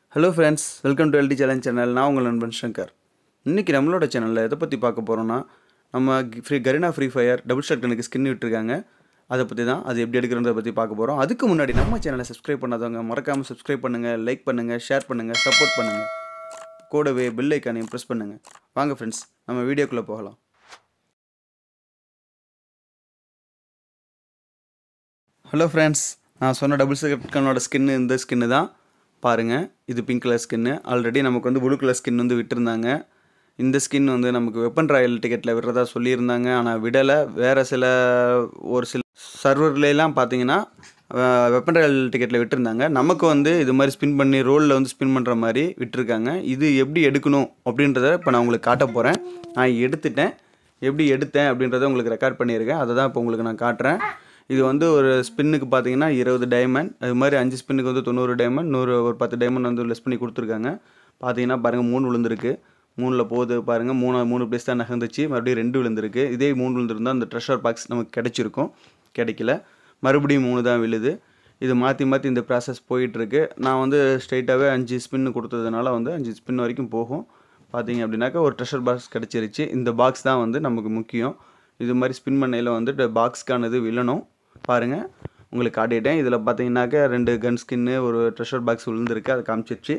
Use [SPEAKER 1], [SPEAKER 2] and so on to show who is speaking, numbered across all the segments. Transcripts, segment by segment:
[SPEAKER 1] hello friends welcome to L D challenge channel நான் உங்கள் நண்பன் சங்கர் இன்றைக்கி நம்மளோட சேனலில் எதை பற்றி பார்க்க போகிறோன்னா நம்ம free Karina free fire double ஷாட்கனுக்கு ஸ்கின் விட்டுருக்காங்க அதை பற்றி தான் அது எப்படி எடுக்கிறத பற்றி பார்க்க போகிறோம் அதுக்கு முன்னாடி நம்ம சேனலை சப்ஸ்கிரைப் பண்ணாதவங்க மறக்காமல் சப்ஸ்கிரைப் பண்ணுங்கள் லைக் பண்ணுங்கள் ஷேர் பண்ணுங்கள் சப்போர்ட் பண்ணுங்கள் கூடவே பெல் ஐக்கானையும் ப்ரெஸ் பண்ணுங்கள் வாங்க ஃப்ரெண்ட்ஸ் நம்ம வீடியோக்குள்ளே போகலாம் ஹலோ ஃப்ரெண்ட்ஸ் நான் சொன்ன டபுள் செகண்ட்கனோட ஸ்கின்னு இந்த ஸ்கின்னு தான் பாருங்கள் இது பிங்க் கலர் ஸ்கின்னு ஆல்ரெடி நமக்கு வந்து ப்ளூ கலர் ஸ்கின் வந்து விட்டுருந்தாங்க இந்த ஸ்கின் வந்து நமக்கு வெப்பன் ராயல் டிக்கெட்டில் விடுறதா சொல்லியிருந்தாங்க ஆனால் விடலை வேறு சில ஒரு சில சர்வர்லாம் பார்த்தீங்கன்னா வெப்பன் ராயல் டிக்கெட்டில் விட்டுருந்தாங்க நமக்கு வந்து இது மாதிரி ஸ்பின் பண்ணி ரோலில் வந்து ஸ்பின் பண்ணுற மாதிரி விட்டுருக்காங்க இது எப்படி எடுக்கணும் அப்படின்றத இப்போ நான் உங்களுக்கு காட்ட போகிறேன் நான் எடுத்துட்டேன் எப்படி எடுத்தேன் அப்படின்றத உங்களுக்கு ரெக்கார்ட் பண்ணியிருக்கேன் அதை தான் இப்போ உங்களுக்கு நான் காட்டுறேன் இது வந்து ஒரு ஸ்பின்னுக்கு பார்த்தீங்கன்னா இருபது டைமண்ட் அது மாதிரி அஞ்சு ஸ்பின்னுக்கு வந்து தொண்ணூறு டைமண்ட் நூறு ஒரு பத்து டைமண்ட் வந்து லெஸ் பண்ணி கொடுத்துருக்காங்க பார்த்தீங்கன்னா பாருங்கள் மூணு விழுந்திருக்கு மூணில் போகுது பாருங்கள் மூணு மூணு ப்ளேஸ் தான் நகர்ந்துச்சு மறுபடியும் ரெண்டு விழுந்திருக்கு இதே மூணு விழுந்திருந்தால் அந்த ட்ரெஷர் பாக்ஸ் நமக்கு கிடைச்சிருக்கும் கிடைக்கல மறுபடியும் மூணு தான் விழுது இது மாற்றி மாற்றி இந்த ப்ராசஸ் போயிட்டுருக்கு நான் வந்து ஸ்ட்ரைட்டாகவே அஞ்சு ஸ்பின்னு கொடுத்ததுனால வந்து அஞ்சு ஸ்பின் வரைக்கும் போகும் பார்த்தீங்க அப்படின்னாக்கா ஒரு ட்ரெஷர் பாக்ஸ் கிடச்சிருச்சு இந்த பாக்ஸ் தான் வந்து நமக்கு முக்கியம் இது மாதிரி ஸ்பின் பண்ணையில் வந்துட்டு பாக்ஸ்க்கானது விழணும் பாருங்கள் உங்களுக்கு காட்டிட்டேன் இதில் பார்த்தீங்கன்னாக்கா ரெண்டு கன் ஸ்கின்னு ஒரு ட்ரெஷர் பாக்ஸ் விழுந்திருக்கு அதை காமிச்சிருச்சு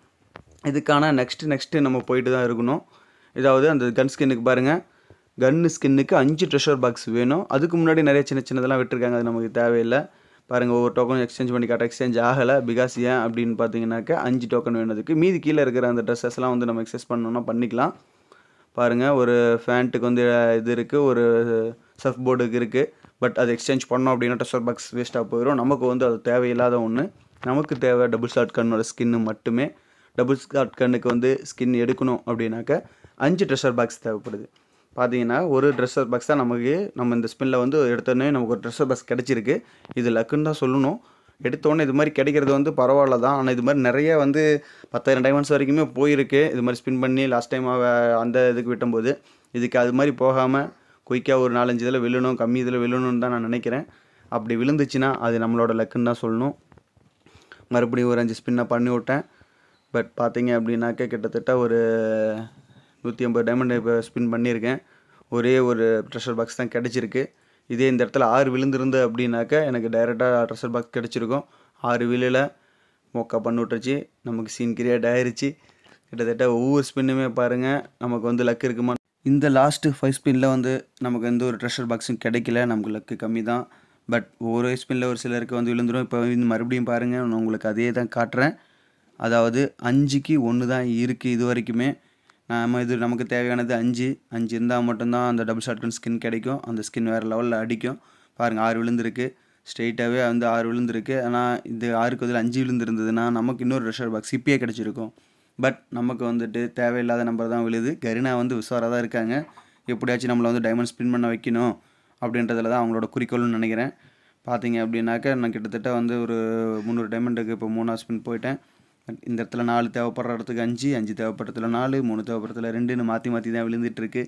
[SPEAKER 1] இதுக்கான நெக்ஸ்ட்டு நெக்ஸ்ட்டு நம்ம போயிட்டு தான் இருக்கணும் இதாவது அந்த கன் ஸ்கின்னுக்கு பாருங்கள் கன்னு ஸ்கின்னுக்கு அஞ்சு ட்ரெஷர் பாக்ஸ் வேணும் அதுக்கு முன்னாடி நிறைய சின்ன சின்னதெல்லாம் விட்டுருக்காங்க அது நமக்கு தேவையில்லை பாருங்கள் ஒவ்வொரு டோக்கன் எக்ஸ்சேஞ்ச் பண்ணி காட்ட எக்ஸ்சேஞ்ச் ஆகலை பிகாஸ் ஏன் அப்படின்னு பார்த்தீங்கன்னாக்கா அஞ்சு டோக்கன் வேணுதுக்கு மீதி கீழே இருக்கிற அந்த ட்ரெஸ்ஸஸ்லாம் வந்து நம்ம எக்ஸஸ் பண்ணோம்னா பண்ணிக்கலாம் பாருங்கள் ஒரு ஃபேண்ட்டுக்கு வந்து இது இருக்குது ஒரு சர்ஃப் போர்டுக்கு இருக்குது பட் அது எக்ஸ்சேஞ்ச் பண்ணோம் அப்படின்னா ட்ரெஷர் பாக்ஸ் வேஸ்ட்டாக போயிடும் நமக்கு வந்து அது தேவையில்லாத ஒன்று நமக்கு தேவை டபுள் ஷார்ட் கன்னோட ஸ்கின்னு மட்டுமே டபுள் ஷார்ட் கன்னுக்கு வந்து ஸ்கின் எடுக்கணும் அப்படின்னாக்க அஞ்சு ட்ரெஷர் பாக்ஸ் தேவைப்படுது பார்த்தீங்கன்னா ஒரு ட்ரெஸ்ஸர் பாக்ஸ் தான் நமக்கு நம்ம இந்த ஸ்பின்னில் வந்து எடுத்தோடனே நமக்கு ஒரு ட்ரெஸ்ஸர் பாக்ஸ் கிடச்சிருக்கு இது லக்குன்னு தான் சொல்லணும் எடுத்தோடனே இது மாதிரி கிடைக்கிறது வந்து பரவாயில்ல தான் ஆனால் இது மாதிரி நிறைய வந்து பத்தாயிரம் டைமண்ட்ஸ் வரைக்குமே போயிருக்கு இது மாதிரி ஸ்பின் பண்ணி லாஸ்ட் டைம் அந்த இதுக்கு விட்டும்போது இதுக்கு அது மாதிரி போகாமல் குயிக்காக ஒரு நாலஞ்சு இதில் விழணும் கம்மி இதில் விழணும்னு தான் நான் நினைக்கிறேன் அப்படி விழுந்துச்சுன்னா அது நம்மளோட லக்குன்னு தான் சொல்லணும் மறுபடியும் ஒரு அஞ்சு ஸ்பின்னை பண்ணி விட்டேன் பட் பார்த்தீங்க அப்படின்னாக்க கிட்டத்தட்ட ஒரு நூற்றி ஐம்பது டைமண்ட் இப்போ ஸ்பின் பண்ணியிருக்கேன் ஒரே ஒரு ட்ரெஷர் பாக்ஸ் தான் கிடச்சிருக்கு இதே இந்த இடத்துல ஆறு விழுந்திருந்து அப்படின்னாக்க எனக்கு டைரெக்டாக ட்ரெஷர் பாக்ஸ் கிடச்சிருக்கும் ஆறு விழுல மொக்கா பண்ணி விட்டுருச்சு நமக்கு சீன் கிரியேட் ஆயிருச்சு கிட்டத்தட்ட ஒவ்வொரு ஸ்பின்னுமே பாருங்கள் நமக்கு வந்து லக் இருக்குமா இந்த லாஸ்ட்டு ஃபைவ் ஸ்பின்னில் வந்து நமக்கு எந்த ஒரு ட்ரெஷர் பாக்ஸும் கிடைக்கல நமக்கு லக்கு கம்மி தான் பட் ஒவ்வொரு ஸ்பின்னில் ஒரு சிலருக்கு வந்து விழுந்துடும் இப்போ இந்த மறுபடியும் பாருங்கள் நான் உங்களுக்கு அதே தான் காட்டுறேன் அதாவது அஞ்சுக்கு ஒன்று தான் இருக்குது இது வரைக்குமே நம்ம இது நமக்கு தேவையானது அஞ்சு அஞ்சு இருந்தால் மட்டும்தான் அந்த டபுள் ஷாட்கன் ஸ்கின் கிடைக்கும் அந்த ஸ்கின் வேறு லெவலில் அடிக்கும் பாருங்கள் ஆறு விழுந்திருக்கு ஸ்ட்ரெயிட்டாகவே வந்து ஆறு விழுந்திருக்கு ஆனால் இது ஆறுக்கு பதில் அஞ்சு விழுந்திருந்ததுன்னா நமக்கு இன்னொரு ட்ரெஷர் பாக்ஸ் இப்பயே கிடச்சிருக்கும் பட் நமக்கு வந்துட்டு தேவையில்லாத நம்பர் தான் விழுது கரினா வந்து விசாராக தான் இருக்காங்க எப்படியாச்சும் நம்மளை வந்து டைமண்ட் ஸ்பின் பண்ண வைக்கணும் அப்படின்றதுல தான் அவங்களோட குறிக்கோள்னு நினைக்கிறேன் பார்த்தீங்க அப்படின்னாக்க நான் கிட்டத்தட்ட வந்து ஒரு முந்நூறு டைமண்டுக்கு இப்போ மூணாவது ஸ்பின் போயிட்டேன் இந்த இடத்துல நாலு தேவைப்படுற இடத்துக்கு அஞ்சு அஞ்சு தேவைப்படுறதுல நாலு மூணு தேவைப்படுறதுல ரெண்டுன்னு மாற்றி மாற்றி தான் விழுந்துட்டுருக்கு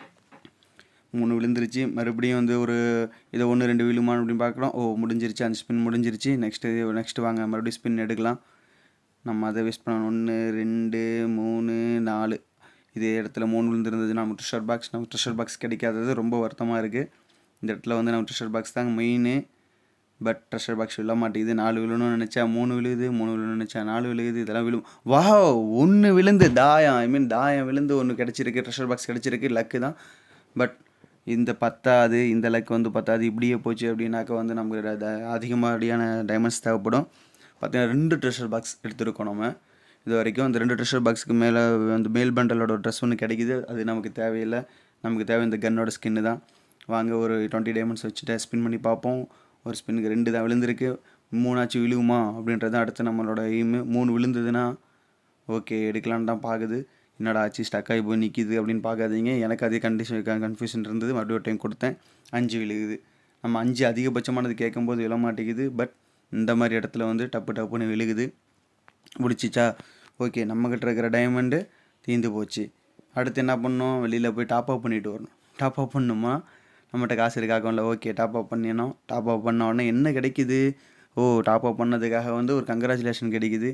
[SPEAKER 1] மூணு விழுந்துருச்சு மறுபடியும் வந்து ஒரு இதை ஒன்று ரெண்டு விழுமான்னு அப்படின்னு பார்க்குறோம் ஓ முடிஞ்சிருச்சு அஞ்சு ஸ்பின் முடிஞ்சிருச்சு நெக்ஸ்ட்டு நெக்ஸ்ட்டு வாங்க மறுபடியும் ஸ்பின் எடுக்கலாம் நம்ம அதை வேஸ்ட் பண்ணணும் ஒன்று ரெண்டு மூணு நாலு இதே இடத்துல மூணு விழுந்துருந்தது நம்ம ட்ரெஷர் பாக்ஸ் நம்ம ட்ரெஷர் பாக்ஸ் கிடைக்காதது ரொம்ப வருத்தமாக இருக்குது இந்த இடத்துல வந்து நம்ம ட்ரெஷர் பாக்ஸ் தாங்க மெயின் பட் ட்ரெஷர் பாக்ஸ் விழ மாட்டேங்குது நாலு விழணும்னு நினச்சா மூணு விழுகுது மூணு விழணும்னு நினச்சா நாலு விழுகுது இதெல்லாம் விழும் வா ஒன்று விழுந்து தாயம் ஐ மீன் தாயம் விழுந்து ஒன்று கிடச்சிருக்கு ட்ரெஷர் பாக்ஸ் கிடச்சிருக்கு லக்கு தான் பட் இந்த பத்தாது இந்த லக்கு வந்து பத்தாது இப்படியே போச்சு அப்படின்னாக்க வந்து நமக்கு அதிகமாடியான டைமண்ட்ஸ் தேவைப்படும் பார்த்தீங்கன்னா ரெண்டு ட்ரெஷர் பாக்ஸ் எடுத்துருக்கோம் நம்ம இது வரைக்கும் அந்த ரெண்டு ட்ரெஷர் பாக்ஸுக்கு மேலே அந்த மேல் பண்டலோட ட்ரெஸ் ஒன்று கிடைக்குது அது நமக்கு தேவையில்லை நமக்கு தேவை இந்த கன்னோட ஸ்கின்னு தான் வாங்க ஒரு டுவெண்ட்டி டைமண்ட்ஸ் வச்சுட்டு ஸ்பின் பண்ணி பார்ப்போம் ஒரு ஸ்பின்னுக்கு ரெண்டு தான் விழுந்திருக்கு மூணாச்சும் விழுகுமா அப்படின்றது அடுத்து நம்மளோட எய்மு மூணு விழுந்ததுன்னா ஓகே எடுக்கலான்னு தான் பார்க்குது என்னடா ஆச்சு ஸ்டக் ஆகி போய் நிற்கிது அப்படின்னு பார்க்காதீங்க எனக்கு அதே கண்டிஷன் கன்ஃபியூஷன் இருந்தது மறுபடியும் ஒரு டைம் கொடுத்தேன் அஞ்சு விழுகுது நம்ம அஞ்சு அதிகபட்சமானது கேட்கும்போது விழ மாட்டேங்குது பட் இந்த மாதிரி இடத்துல வந்து டப்பு டப்புன்னு விழுகுது பிடிச்சிச்சா ஓகே நம்மக்கிட்ட இருக்கிற டைமண்டு தீந்து போச்சு அடுத்து என்ன பண்ணோம் வெளியில் போய் டாப் அப் பண்ணிட்டு வரணும் டாப் அப் பண்ணணுமா நம்மகிட்ட காசு இருக்கு அக்கௌண்ட்டில் ஓகே டாப் அப் பண்ணினோம் டாப் அப் பண்ண உடனே என்ன கிடைக்குது ஓ டாப் அப் பண்ணதுக்காக வந்து ஒரு கங்க்ராச்சுலேஷன் கிடைக்குது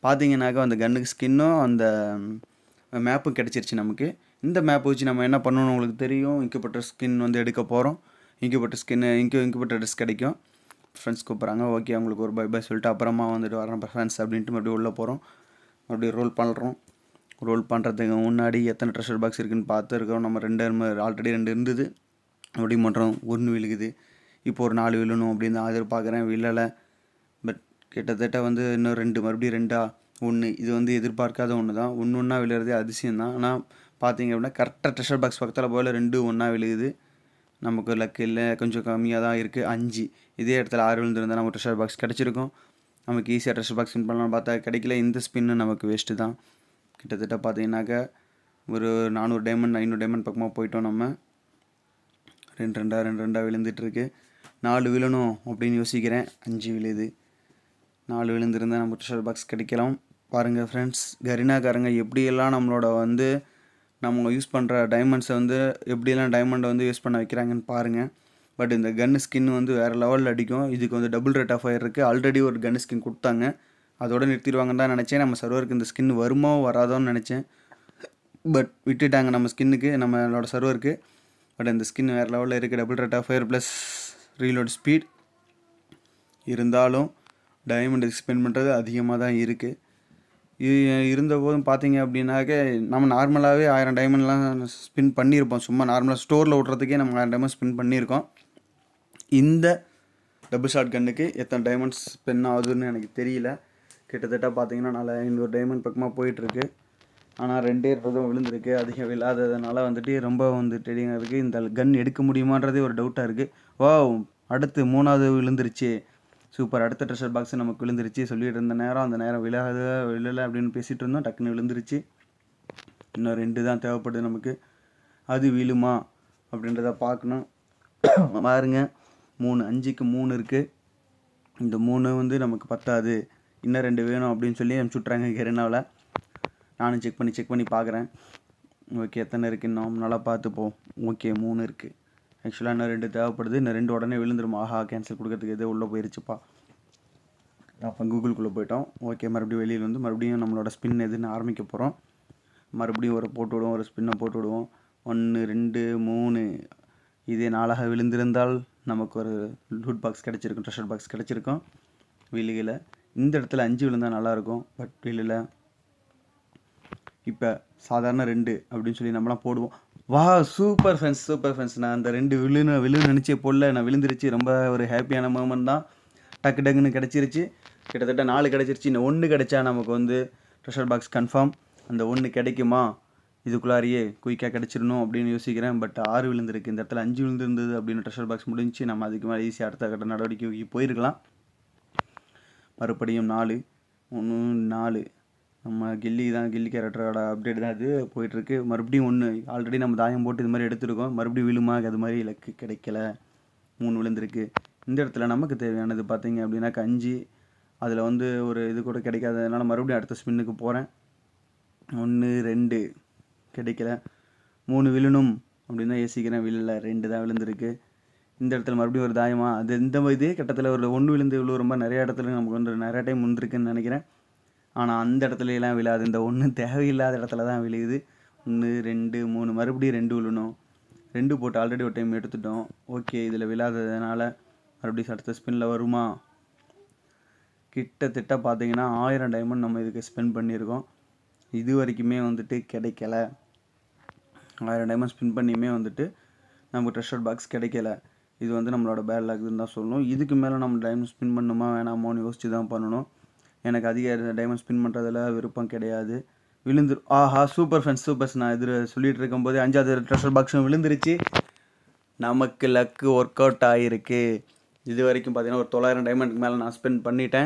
[SPEAKER 1] பார்த்தீங்கன்னாக்கா அந்த கன்னுக்கு ஸ்கின்னும் அந்த மேப்பும் கிடச்சிருச்சு நமக்கு இந்த மேப் வச்சு நம்ம என்ன பண்ணணும் உங்களுக்கு தெரியும் இன்குபேட்டர் ஸ்கின் வந்து எடுக்க போகிறோம் இன்குபேட்டர் ஸ்கின்னு இன்கு இன்குபேட்டர் ட்ரெஸ் கிடைக்கும் ஃப்ரெண்ட்ஸ் கூப்பிட்றாங்க ஓகே அவங்களுக்கு ஒரு பை பை சொல்லிட்டு அப்புறமா வந்துட்டு வரேன் ஃப்ரெண்ட்ஸ் அப்படின்ட்டு மறுபடியும் உள்ளே போகிறோம் மறுபடியும் ரோல் பண்ணுறோம் ரோல் பண்ணுறதுக்கு முன்னாடி எத்தனை ட்ரெஷர் பாக்ஸ் இருக்குன்னு பார்த்து இருக்கோம் நம்ம ரெண்டு ஆல்ரெடி ரெண்டு இருந்தது மறுபடியும் பண்ணுறோம் ஒன்று விழுகுது இப்போ ஒரு நாலு விழணும் அப்படின்னு தான் எதிர்பார்க்குறேன் விழலை பட் கிட்டத்தட்ட வந்து இன்னும் ரெண்டு மறுபடியும் ரெண்டா ஒன்று இது வந்து எதிர்பார்க்காத ஒன்று தான் ஒன்று ஒன்றா விழுறதே அதிசயம் தான் ஆனால் பார்த்தீங்க அப்படின்னா கரெக்டாக ட்ரெஷர் பாக்ஸ் பக்கத்தில் போல் ரெண்டு ஒன்றா விழுகுது நமக்கு லக் இல்லை கொஞ்சம் கம்மியாக தான் இருக்குது அஞ்சு இதே இடத்துல ஆறு விழுந்திருந்தால் நமக்கு ட்ரெஷர் பாக்ஸ் கிடச்சிருக்கும் நமக்கு ஈஸியாக ட்ரெஷர் பாக்ஸ் ஸ்பின் பண்ணலாம்னு பார்த்தா கிடைக்கல இந்த ஸ்பின்னு நமக்கு வேஸ்ட்டு தான் கிட்டத்தட்ட பார்த்தீங்கன்னாக்கா ஒரு நானூறு டைமண்ட் ஐநூறு டைமண்ட் பக்கமாக போயிட்டோம் நம்ம ரெண்டு ரெண்டா ரெண்டு ரெண்டா விழுந்துட்டுருக்கு நாலு விழணும் அப்படின்னு யோசிக்கிறேன் அஞ்சு விழுது நாலு விழுந்திருந்தால் நம்ம ட்ரெஷர் பாக்ஸ் கிடைக்கலாம் பாருங்கள் ஃப்ரெண்ட்ஸ் கரினாக்காரங்க எப்படியெல்லாம் நம்மளோட வந்து நம்ம யூஸ் பண்ணுற டைமண்ட்ஸை வந்து எப்படியெல்லாம் டைமண்டை வந்து யூஸ் பண்ண வைக்கிறாங்கன்னு பாருங்கள் பட் இந்த கன்னு ஸ்கின் வந்து வேறு லெவலில் அடிக்கும் இதுக்கு வந்து டபுள் ரேட் ஆஃப் ஃபயர் இருக்குது ஆல்ரெடி ஒரு கன் ஸ்கின் கொடுத்தாங்க அதோட நிறுத்திடுவாங்கன்னு தான் நினச்சேன் நம்ம சர்வருக்கு இந்த ஸ்கின் வருமோ வராதோன்னு நினச்சேன் பட் விட்டுட்டாங்க நம்ம ஸ்கின்னுக்கு நம்மளோட சர்வருக்கு பட் இந்த ஸ்கின் வேறு லெவலில் இருக்குது double rate of fire plus reload speed இருந்தாலும் டைமண்ட் ஸ்பெண்ட் பண்ணுறது அதிகமாக தான் இருக்குது இது இருந்தபோதும் பார்த்தீங்க அப்படின்னாக்க நம்ம நார்மலாகவே ஆயிரம் டைமண்ட்லாம் ஸ்பின் பண்ணியிருப்போம் சும்மா நார்மலாக ஸ்டோரில் விட்றதுக்கே நம்ம ஆயிரம் டைமண்ட் ஸ்பின் பண்ணியிருக்கோம் இந்த டபுள் ஷாட் கன்னுக்கு எத்தனை டைமண்ட்ஸ் ஸ்பென் ஆகுதுன்னு எனக்கு தெரியல கிட்டத்தட்ட பார்த்தீங்கன்னா நாலு ஐநூறு டைமண்ட் பக்கமாக போயிட்டுருக்கு ஆனால் ரெண்டே ரதம் விழுந்திருக்கு அதிகம் விழாததுனால வந்துட்டு ரொம்ப வந்து ட்ரெடிங்காக இருக்குது இந்த கன் எடுக்க முடியுமான்றதே ஒரு டவுட்டாக இருக்குது வா அடுத்து மூணாவது விழுந்துருச்சு சூப்பர் அடுத்த ட்ரெஷர் பாக்ஸ் நமக்கு விழுந்துருச்சு சொல்லிட்டு இருந்த நேரம் அந்த நேரம் விழாத விழலை அப்படின்னு பேசிகிட்டு இருந்தோம் டக்குன்னு விழுந்துருச்சு இன்னும் ரெண்டு தான் தேவைப்படுது நமக்கு அது விழுமா அப்படின்றத பார்க்கணும் பாருங்க மூணு அஞ்சுக்கு மூணு இருக்குது இந்த மூணு வந்து நமக்கு பத்தாது இன்னும் ரெண்டு வேணும் அப்படின்னு சொல்லி அனுப்பிச்சுட்றாங்க கெரினாவில் நானும் செக் பண்ணி செக் பண்ணி பார்க்குறேன் ஓகே எத்தனை இருக்குது இன்னும் நல்லா பார்த்துப்போம் ஓகே மூணு இருக்குது ஆக்சுவலாக இன்னும் ரெண்டு தேவைப்படுது இன்னும் ரெண்டு உடனே விழுந்துரும் ஆஹா கேன்சல் கொடுக்கறதுக்கு எதோ உள்ளே போயிருச்சுப்பா அப்போ கூகுளுக்குள்ளே போயிட்டோம் ஓகே மறுபடியும் வெளியில் வந்து மறுபடியும் நம்மளோட ஸ்பின் எதுன்னு ஆரம்பிக்க போகிறோம் மறுபடியும் ஒரு போட்டு விடுவோம் ஒரு ஸ்பின்னை போட்டு விடுவோம் ஒன்று ரெண்டு மூணு இதே நாளாக விழுந்திருந்தால் நமக்கு ஒரு லூட் பாக்ஸ் கிடச்சிருக்கும் ட்ரெஷர் பாக்ஸ் கிடச்சிருக்கும் விழுகலை இந்த இடத்துல அஞ்சு விழுந்தால் நல்லாயிருக்கும் பட் விழுல இப்போ சாதாரண ரெண்டு அப்படின்னு சொல்லி நம்மளாம் போடுவோம் வா சூப்பர் ஃப்ரெண்ட்ஸ் சூப்பர் ஃப்ரெண்ட்ஸ் நான் அந்த ரெண்டு விழுன்னு விழு நினச்சே போடல நான் விழுந்துருச்சு ரொம்ப ஒரு ஹாப்பியான மூமெண்ட் தான் டக்கு டக்குன்னு கிடச்சிருச்சு கிட்டத்தட்ட நாலு கிடச்சிருச்சு இன்னும் ஒன்று கிடைச்சா நமக்கு வந்து ட்ரெஷர் பாக்ஸ் கன்ஃபார்ம் அந்த ஒன்று கிடைக்குமா இதுக்குள்ளாரியே குயிக்காக கிடச்சிடணும் அப்படின்னு யோசிக்கிறேன் பட் ஆறு விழுந்திருக்கு இந்த இடத்துல அஞ்சு விழுந்திருந்தது அப்படின்னு ட்ரெஷர் பாக்ஸ் முடிஞ்சு நம்ம அதுக்கு மேலே ஈஸியாக அடுத்த கட்ட நடவடிக்கைக்கு போயிருக்கலாம் மறுபடியும் நாலு ஒன்று நாலு நம்ம கில்லி தான் கில்லி கேரக்டரோட அப்டேட் தான் அது போயிட்டுருக்கு மறுபடியும் ஒன்று ஆல்ரெடி நம்ம தாயம் போட்டு இது மாதிரி எடுத்துருக்கோம் மறுபடியும் விழுமா அது மாதிரி இலக்கு கிடைக்கல மூணு விழுந்திருக்கு இந்த இடத்துல நமக்கு தேவையானது பார்த்தீங்க அப்படின்னாக்கா அஞ்சு அதில் வந்து ஒரு இது கூட கிடைக்காததுனால மறுபடியும் அடுத்த ஸ்பின்னுக்கு போகிறேன் ஒன்று ரெண்டு கிடைக்கல மூணு விழணும் அப்படின்னு தான் யோசிக்கிறேன் விழல ரெண்டு தான் விழுந்திருக்கு இந்த இடத்துல மறுபடியும் ஒரு தாயமா அது இந்த இதே கட்டத்தில் ஒரு ஒன்று விழுந்து விழுவுறம்ப நிறைய இடத்துல நமக்கு வந்து நிறைய டைம் வந்திருக்குன்னு நினைக்கிறேன் ஆனால் அந்த இடத்துல எல்லாம் விழாது இந்த ஒன்று தேவையில்லாத இடத்துல தான் விழுகுது ஒன்று ரெண்டு மூணு மறுபடியும் ரெண்டு விழணும் ரெண்டு போட்டு ஆல்ரெடி ஒரு டைம் எடுத்துட்டோம் ஓகே இதில் விழாததுனால மறுபடியும் அடுத்த ஸ்பின்னில் வருமா கிட்டத்தட்ட பார்த்தீங்கன்னா ஆயிரம் டைமண்ட் நம்ம இதுக்கு ஸ்பெண்ட் பண்ணியிருக்கோம் இது வரைக்குமே வந்துட்டு கிடைக்கல ஆயிரம் டைமண்ட் ஸ்பின் பண்ணியுமே வந்துட்டு நமக்கு ட்ரெஷர் பாக்ஸ் கிடைக்கல இது வந்து நம்மளோட பேட் லாக்னு தான் சொல்லணும் இதுக்கு மேலே நம்ம டைமண்ட் ஸ்பின் பண்ணுமா வேணாமோன்னு யோசிச்சு தான் பண்ணணும் எனக்கு அதிக டைமண்ட் ஸ்பின் பண்ணுறதுல விருப்பம் கிடையாது விழுந்து ஆஹா சூப்பர் ஃப்ரெண்ட்ஸ் சூப்பர்ஸ் நான் இது சொல்லிட்டு இருக்கும்போது அஞ்சாவது ட்ரெஷர் பாக்ஸும் விழுந்துருச்சு நமக்கு லக்கு ஒர்க் அவுட் ஆகிருக்கு இது வரைக்கும் பார்த்தீங்கன்னா ஒரு தொள்ளாயிரம் டைமண்டுக்கு மேலே நான் ஸ்பெண்ட் பண்ணிட்டேன்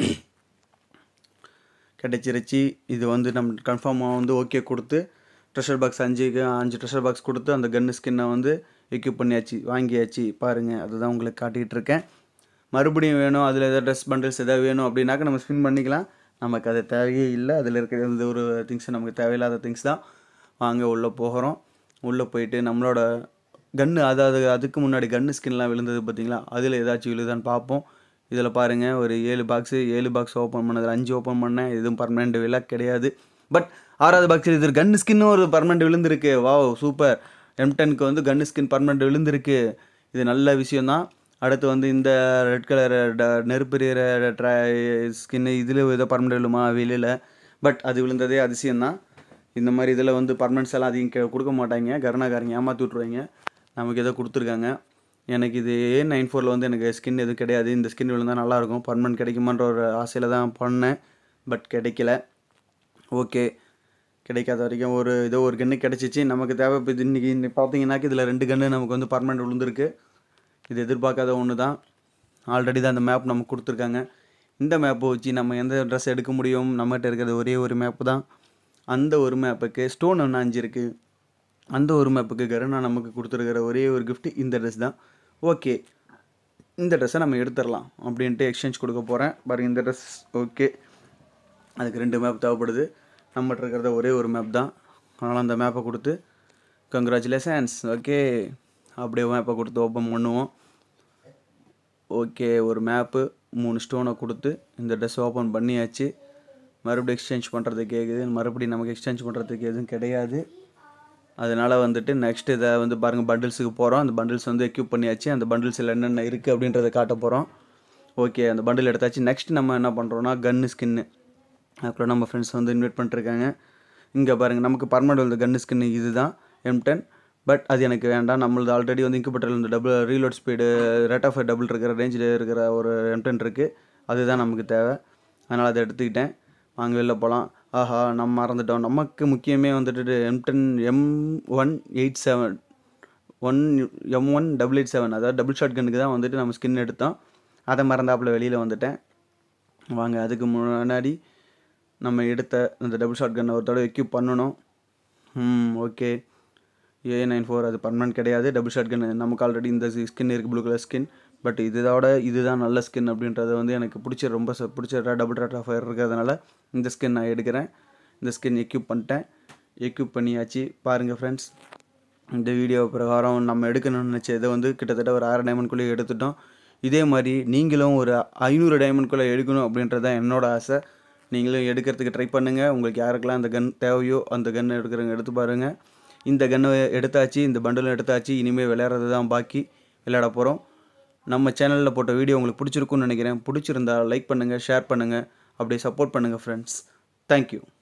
[SPEAKER 1] கிடைச்சிருச்சு இது வந்து நம்ம கன்ஃபார்மாக வந்து ஓகே கொடுத்து ட்ரெஷர் பாக்ஸ் அஞ்சுக்கு அஞ்சு ட்ரெஷர் பாக்ஸ் கொடுத்து அந்த கன்னு ஸ்கின்னை வந்து எக்யூப் பண்ணியாச்சு வாங்கியாச்சு பாருங்கள் அதுதான் உங்களுக்கு காட்டிகிட்டு இருக்கேன் மறுபடியும் வேணும் அதில் எதாவது ட்ரெஸ் பண்டில்ஸ் எதாவது வேணும் அப்படின்னாக்க நம்ம ஸ்பின் பண்ணிக்கலாம் நமக்கு அது தேவையே இல்லை அதில் இருக்கிற எந்த ஒரு திங்ஸ் நமக்கு தேவையில்லாத திங்ஸ் தான் வாங்க உள்ளே போகிறோம் உள்ளே போயிட்டு நம்மளோட கன்று அதாவது அதுக்கு முன்னாடி கன்று ஸ்கின்லாம் விழுந்தது பார்த்தீங்களா அதில் ஏதாச்சும் விழுதான்னு பார்ப்போம் இதில் பாருங்கள் ஒரு ஏழு பாக்ஸு ஏழு பாக்ஸ் ஓப்பன் பண்ணதில் அஞ்சு ஓப்பன் பண்ணேன் எதுவும் பர்மனெண்ட் விலை கிடையாது பட் ஆறாவது பாக்ஸில் இது கன் ஸ்கின்னும் ஒரு பர்மனெண்ட் விழுந்திருக்கு வாவ் சூப்பர் எம் டென்க்கு வந்து கன் ஸ்கின் பர்மனெண்ட் விழுந்திருக்கு இது நல்ல விஷயந்தான் அடுத்து வந்து இந்த ரெட் கலர் நெருப்பெறிகிற ட்ரை ஸ்கின்னு இதில் ஏதோ பர்மனெண்ட் விழுமா வெளியில் பட் அது விழுந்ததே அதிசயம்தான் இந்த மாதிரி இதில் வந்து பர்மனெண்ட்ஸ் எல்லாம் அதிகம் கே- கொடுக்க மாட்டாங்க கருணாக்காரங்க ஏமாற்றி விட்ருவாங்க நமக்கு ஏதோ கொடுத்துருக்காங்க எனக்கு இது ஏ நைன் ஃபோரில் வந்து எனக்கு ஸ்கின் எதுவும் கிடையாது இந்த ஸ்கின் விழுந்தால் நல்லாயிருக்கும் பர்மனெண்ட் கிடைக்குமான்ற ஒரு ஆசையில் தான் பண்ணேன் பட் கிடைக்கல ஓகே கிடைக்காத வரைக்கும் ஒரு ஏதோ ஒரு கன்று கிடச்சிச்சு நமக்கு தேவை இப்போ இது இன்றைக்கி இன்னைக்கு பார்த்தீங்கன்னாக்கா இதில் ரெண்டு கன்று நமக்கு வந்து பர்மனெண்ட் விழுந்திருக்கு இது எதிர்பார்க்காத ஒன்று தான் ஆல்ரெடி தான் அந்த மேப் நமக்கு கொடுத்துருக்காங்க இந்த மேப்பை வச்சு நம்ம எந்த ட்ரெஸ் எடுக்க முடியும் நம்மகிட்ட இருக்கிறது ஒரே ஒரு மேப்பு தான் அந்த ஒரு மேப்புக்கு ஸ்டோன் ஒன்று அஞ்சு இருக்குது அந்த ஒரு மேப்புக்கு கருணா நமக்கு கொடுத்துருக்கிற ஒரே ஒரு gift இந்த ட்ரெஸ் தான் ஓகே இந்த ட்ரெஸ்ஸை நம்ம எடுத்துடலாம் அப்படின்ட்டு எக்ஸ்சேஞ்ச் கொடுக்க போகிறேன் பாருங்க இந்த ட்ரெஸ் ஓகே அதுக்கு ரெண்டு மேப் தேவைப்படுது நம்மகிட்ட இருக்கிறத ஒரே ஒரு மேப் தான் அதனால் அந்த மேப்பை கொடுத்து கங்க்ராச்சுலேஷன்ஸ் ஓகே அப்படியே மேப்பை கொடுத்து ஓப்பன் பண்ணுவோம் ஓகே ஒரு மேப்பு மூணு ஸ்டோனை கொடுத்து இந்த ட்ரெஸ் ஓப்பன் பண்ணியாச்சு மறுபடியும் எக்ஸ்சேஞ்ச் பண்ணுறதுக்கு கேட்குது மறுபடியும் நமக்கு எக்ஸ்சேஞ்ச் பண்ணுறதுக்கு எதுவும் கிடையாது அதனால் வந்துட்டு நெக்ஸ்ட் இதை வந்து பாருங்கள் பண்டில்ஸுக்கு போகிறோம் அந்த பண்டில்ஸ் வந்து எக்யூப் பண்ணியாச்சு அந்த பண்டில்ஸில் என்னென்ன இருக்குது அப்படின்றத காட்ட போகிறோம் ஓகே அந்த பண்டில் எடுத்தாச்சு நெக்ஸ்ட் நம்ம என்ன பண்ணுறோன்னா கன்னு ஸ்கின்னு அதுக்குள்ள நம்ம ஃப்ரெண்ட்ஸ் வந்து இன்வைட் பண்ணிருக்காங்க இங்கே பாருங்கள் நமக்கு பர்மனெண்ட் வந்து கன்னு ஸ்கின்னு இது தான் எம் டென் பட் அது எனக்கு வேண்டாம் நம்மளது ஆல்ரெடி வந்து இன்குபேட்டரில் இந்த double reload speed rate of double இருக்கிற ரேஞ்சில் இருக்கிற ஒரு எம் டென் இருக்குது அதுதான் நமக்கு தேவை அதனால் அதை எடுத்துக்கிட்டேன் வாங்க வெளில போகலாம் ஆஹா நம்ம மறந்துட்டோம் நமக்கு முக்கியமே வந்துட்டு M ten M one eight seven one M one double eight seven அதாவது டபுள் ஷாட் கன்னுக்கு தான் வந்துட்டு நம்ம ஸ்கின் எடுத்தோம் அதை மறந்தாப்புல வெளியில் வந்துட்டேன் வாங்க அதுக்கு முன்னாடி நம்ம எடுத்த அந்த டபுள் ஷாட் கன்னை ஒரு தடவை எக்யூப் பண்ணணும் ம் ஓகே ஏ நைன் ஃபோர் அது பர்மனெண்ட் கிடையாது டபுள் ஷாட் கன் நமக்கு ஆல்ரெடி இந்த ஸ்கின் இருக்குது ப்ளூ கலர் ஸ்கின் பட் இதோட இதுதான் நல்ல ஸ்கின் அப்படின்றது வந்து எனக்கு பிடிச்ச ரொம்ப ச- பிடிச்ச டபுள் ரேட் ஆஃப் ஃபயர் இருக்கிறதுனால இந்த ஸ்கின் நான் எடுக்கிறேன் இந்த ஸ்கின் எக்யூப் பண்ணிட்டேன் எக்யூப் பண்ணியாச்சு பாருங்கள் ஃப்ரெண்ட்ஸ் இந்த வீடியோ பிரகாரம் நம்ம எடுக்கணும்னு நினச்ச இதை வந்து கிட்டத்தட்ட ஒரு ஆறு டைமண்ட்குள்ளே எடுத்துட்டோம் இதே மாதிரி நீங்களும் ஒரு ஐநூறு டைமண்ட்குள்ளே எடுக்கணும் அப்படின்றது தான் என்னோட ஆசை நீங்களும் எடுக்கிறதுக்கு ட்ரை பண்ணுங்கள் உங்களுக்கு யாருக்கெல்லாம் அந்த கன் தேவையோ அந்த கன் எடுக்கிறவங்க எடுத்து பாருங்கள் இந்த கன்னை எடுத்தாச்சு இந்த பண்டலும் எடுத்தாச்சு இனிமேல் விளையாடுறது தான் பாக்கி விளையாட போகிறோம் நம்ம சேனலில் போட்ட வீடியோ உங்களுக்கு பிடிச்சிருக்கும்னு நினைக்கிறேன் பிடிச்சிருந்தா லைக் பண்ணுங்கள் ஷேர் பண்ணுங்கள் அப்படியே சப்போர்ட் பண்ணுங்கள் ஃப்ரெண்ட்ஸ் தேங்க்யூ